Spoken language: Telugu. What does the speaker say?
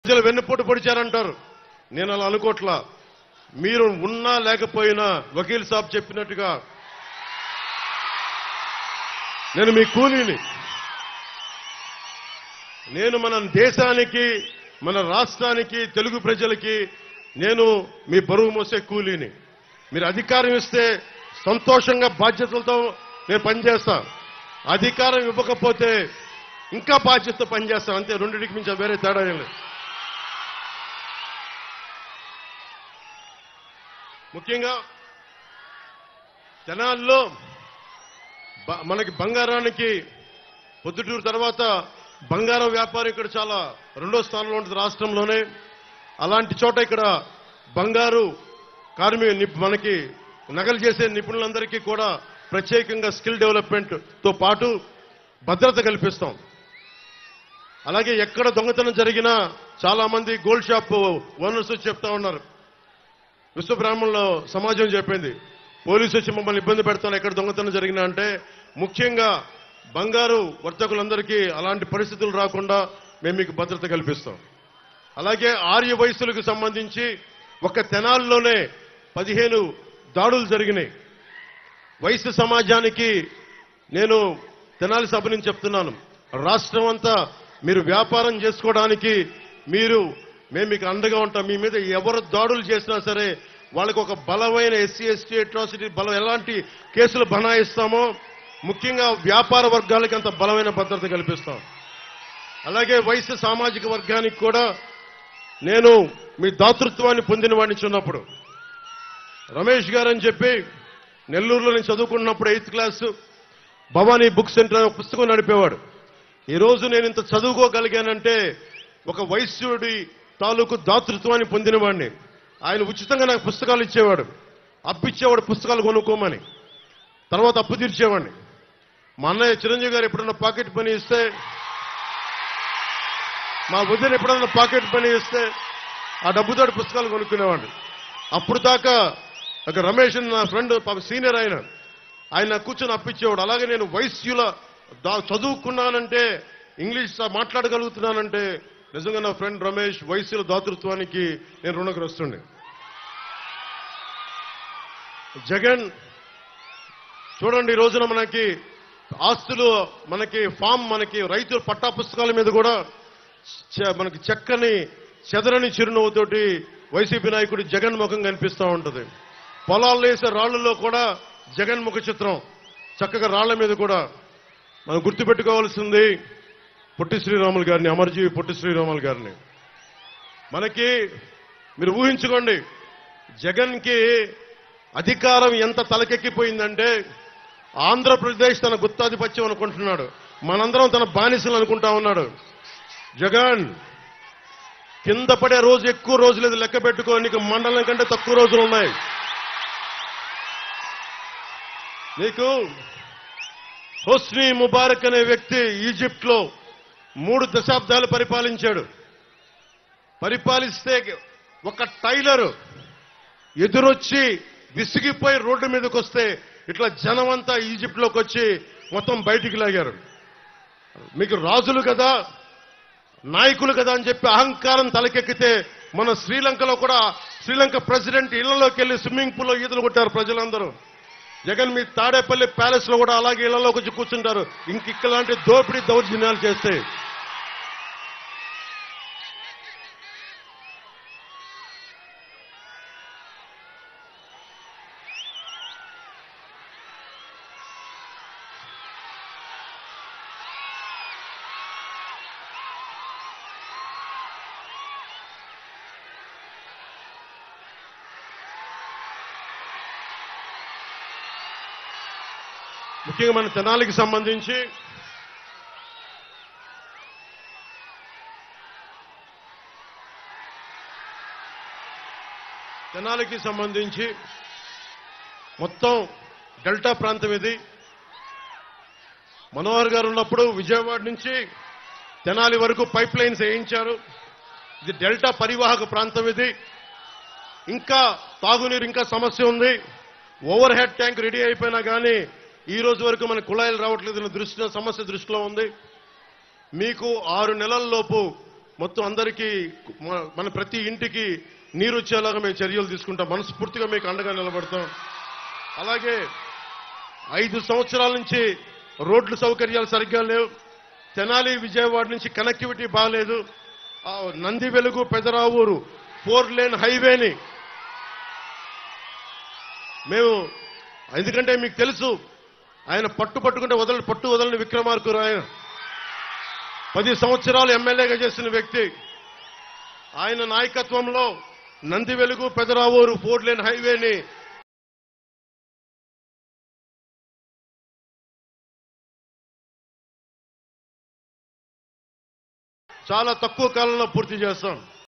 ప్రజలు వెన్నుపోటు పొడిచారంటారు నేను అలా అనుకోట్లా మీరు ఉన్నా లేకపోయినా వకీల్ సాబ్ చెప్పినట్టుగా నేను మీ కూలీని నేను మన దేశానికి మన రాష్ట్రానికి తెలుగు ప్రజలకి నేను మీ బరువు మోసే కూలీని మీరు అధికారం ఇస్తే సంతోషంగా బాధ్యతలతో నేను పనిచేస్తా అధికారం ఇవ్వకపోతే ఇంకా బాధ్యతతో పనిచేస్తాను అంతే రెండింటికి మించి వేరే తేడా ఏం లేదు ముఖ్యంగా తెనాల్లో బ- మనకి బంగారానికి పొద్దుటూరు తర్వాత బంగారం వ్యాపారం ఇక్కడ చాలా రెండో స్థానంలో ఉంటుంది రాష్ట్రంలోనే అలాంటి చోట ఇక్కడ బంగారు కార్మిక నిప్- మనకి నగలు చేసే నిపుణులందరికీ కూడా ప్రత్యేకంగా స్కిల్ డెవలప్మెంట్ తో పాటు భద్రత కల్పిస్తాం అలాగే ఎక్కడ దొంగతనం జరిగినా చాలా మంది గోల్డ్ షాప్ ఓనర్స్ వచ్చి చెప్తా ఉన్నారు విశ్వబ్రాహ్మణులో సమాజం చెప్పింది పోలీసు వచ్చి మమ్మల్ని ఇబ్బంది పెడతాను ఎక్కడ దొంగతనం జరిగినా అంటే ముఖ్యంగా బంగారు వర్తకులందరికీ అలాంటి పరిస్థితులు రాకుండా మేము మీకు భద్రత కల్పిస్తాం అలాగే ఆర్య వయసులకు సంబంధించి ఒక తెనాల్లోనే పదిహేను దాడులు జరిగినాయి వయసు సమాజానికి నేను తెనాలి సభ నుంచి చెప్తున్నాను రాష్ట్రం అంతా మీరు వ్యాపారం చేసుకోవడానికి మీరు మేము మీకు అండగా ఉంటాం మీ మీద ఎవరు దాడులు చేసినా సరే వాళ్ళకి ఒక బలమైన ఎస్సీ ఎస్టీ అట్రాసిటీ బలం ఎలాంటి కేసులు బనాయిస్తామో ముఖ్యంగా వ్యాపార వర్గాలకి అంత బలమైన భద్రత కల్పిస్తాం అలాగే వయసు సామాజిక వర్గానికి కూడా నేను మీ దాతృత్వాన్ని పొందిన వాడిని చిన్నప్పుడు రమేష్ గారు అని చెప్పి నెల్లూరులో నేను చదువుకున్నప్పుడు eighth class Bhavani book centre అనే ఒక పుస్తకం నడిపేవాడు ఈ రోజు నేను ఇంత చదువుకోగలిగానంటే ఒక వైశ్యుడి తాలూకు దాతృత్వాన్ని పొందినవాడిని ఆయన ఉచితంగా నాకు పుస్తకాలు ఇచ్చేవాడు అప్పిచ్చేవాడు పుస్తకాలు కొనుక్కోమని తర్వాత అప్పు తీర్చేవాడిని మా అన్నయ్య చిరంజీవి గారు ఎప్పుడన్నా పాకెట్ పని ఇస్తే మా వదిన ఎప్పుడన్నా పాకెట్ పని ఇస్తే ఆ డబ్బుతోటి పుస్తకాలు కొనుక్కునేవాడిని అప్పుడు దాకా ఒక రమేష్ అని నా ఫ్రెండ్ పాప సీనియర్ ఆయన ఆయన నాకు కూర్చొని అప్పించేవాడు అలాగే నేను వైశ్యుల దా- చదువుకున్నానంటే ఇంగ్లీష్ మాట్లాడగలుగుతున్నానంటే నిజంగా నా ఫ్రెండ్ రమేష్ వైశ్యుల దాతృత్వానికి నేను రుణగ్రస్తుండే జగన్ చూడండి ఈ రోజున మనకి ఆస్తులు మనకి ఫామ్ మనకి రైతుల పట్టా పుస్తకాల మీద కూడా చ- మనకి చక్కని చెదరని చిరునవ్వుతోటి వైసీపీ నాయకుడు జగన్ ముఖం కనిపిస్తూ ఉంటుంది పొలాలు వేసే రాళ్లలో కూడా జగన్ ముఖ చిత్రం చక్కగా రాళ్ల మీద కూడా మనం గుర్తుపెట్టుకోవాల్సింది పొట్టి శ్రీరాములు గారిని అమరజీవి పొట్టి శ్రీరాములు గారిని మనకి మీరు ఊహించుకోండి జగన్కి అధికారం ఎంత తలకెక్కిపోయిందంటే ఆంధ్రప్రదేశ్ తన గుత్తాధిపత్యం అనుకుంటున్నాడు మనందరం తన బానిసలు అనుకుంటా ఉన్నాడు జగన్ కింద పడే రోజు ఎక్కువ రోజు లేదు లెక్క పెట్టుకో నీకు మండలం కంటే తక్కువ రోజులు ఉన్నాయి నీకు హోస్ని ముబారక్ అనే వ్యక్తి ఈజిప్ట్ లో మూడు దశాబ్దాలు పరిపాలించాడు పరిపాలిస్తే ఒక టైలర్ ఎదురొచ్చి విసిగిపోయి రోడ్డు మీదకి వస్తే ఇట్లా జనమంతా ఈజిప్ట్ లోకి వచ్చి మొత్తం బయటికి లాగారు మీకు రాజులు కదా నాయకులు కదా అని చెప్పి అహంకారం తలకెక్కితే మన శ్రీలంకలో కూడా శ్రీలంక ప్రెసిడెంట్ ఇళ్లలోకి వెళ్లి స్విమ్మింగ్ పూల్లో ఈతలు కొట్టారు ప్రజలందరూ జగన్ మీ తాడేపల్లి ప్యాలెస్ లో కూడా అలాగే ఇళ్లలోకి వచ్చి కూర్చుంటారు ఇంక ఇక్కలాంటి దోపిడీ దౌర్జన్యాలు చేస్తే ముఖ్యంగా మన తెనాలికి సంబంధించి తెనాలికి సంబంధించి మొత్తం డెల్టా ప్రాంతం ఇది మనోహర్ గారు ఉన్నప్పుడు విజయవాడ నుంచి తెనాలి వరకు పైప్ లైన్స్ వేయించారు ఇది డెల్టా పరివాహక ప్రాంతం ఇది ఇంకా తాగునీరు ఇంకా సమస్య ఉంది ఓవర్ హెడ్ ట్యాంక్ రెడీ అయిపోయినా కానీ ఈ రోజు వరకు మన కుళాయిలు రావట్లేదు దృష్టిలో సమస్య దృష్టిలో ఉంది మీకు ఆరు నెలల లోపు మొత్తం అందరికీ మన- మన ప్రతి ఇంటికి నీరు వచ్చేలాగా మేము చర్యలు తీసుకుంటాం మనస్ఫూర్తిగా మీకు అండగా నిలబడతాం అలాగే ఐదు సంవత్సరాల నుంచి రోడ్లు సౌకర్యాలు సరిగ్గా లేవు తెనాలి విజయవాడ నుంచి కనెక్టివిటీ బాగాలేదు ఆ నంది వెలుగు పెదరావూరు ఫోర్ లేన్ హైవేని మేము ఎందుకంటే మీకు తెలుసు ఆయన పట్టు పట్టుకుంటే వదలని పట్టు వదలని విక్రమార్కురు ఆయన పది సంవత్సరాలు ఎమ్మెల్యేగా చేసిన వ్యక్తి ఆయన నాయకత్వంలో నంది వెలుగు పెదరావూరు ఫోర్ లేన్ హైవేని చాలా తక్కువ కాలంలో పూర్తి చేస్తాం